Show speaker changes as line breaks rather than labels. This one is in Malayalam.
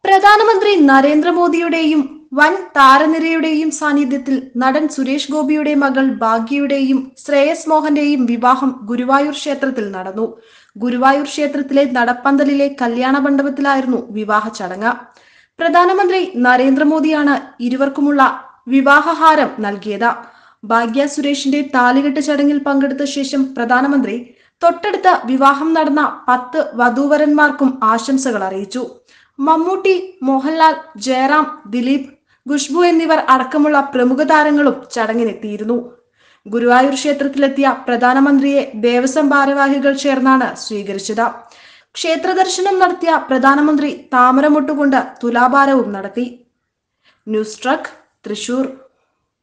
പ്രധാനമന്ത്രി നരേന്ദ്രമോദിയുടെയും വൻ താരനിരയുടെയും സാന്നിധ്യത്തിൽ നടൻ സുരേഷ് ഗോപിയുടെ മകൾ ഭാഗ്യയുടെയും ശ്രേയസ് മോഹന്റെയും വിവാഹം ഗുരുവായൂർ ക്ഷേത്രത്തിൽ നടന്നു ഗുരുവായൂർ ക്ഷേത്രത്തിലെ നടപ്പന്തലിലെ കല്യാണ മണ്ഡപത്തിലായിരുന്നു വിവാഹ ചടങ്ങ് പ്രധാനമന്ത്രി നരേന്ദ്രമോദിയാണ് ഇരുവർക്കുമുള്ള വിവാഹഹാരം നൽകിയത് ഭാഗ്യ സുരേഷിന്റെ താലികെട്ട് ചടങ്ങിൽ പങ്കെടുത്ത ശേഷം പ്രധാനമന്ത്രി തൊട്ടടുത്ത വിവാഹം നടന്ന പത്ത് വധൂവരന്മാർക്കും ആശംസകൾ അറിയിച്ചു മമ്മൂട്ടി മോഹൻലാൽ ജയറാം ദിലീപ് ഖുഷ്ബു എന്നിവർ അടക്കമുള്ള പ്രമുഖ താരങ്ങളും ചടങ്ങിനെത്തിയിരുന്നു ഗുരുവായൂർ ക്ഷേത്രത്തിലെത്തിയ പ്രധാനമന്ത്രിയെ ദേവസ്വം ഭാരവാഹികൾ ചേർന്നാണ് സ്വീകരിച്ചത് ക്ഷേത്ര ദർശനം നടത്തിയ പ്രധാനമന്ത്രി താമരമുട്ടുകൊണ്ട് തുലാഭാരവും നടത്തി ന്യൂസ് ട്രക്ക് തൃശൂർ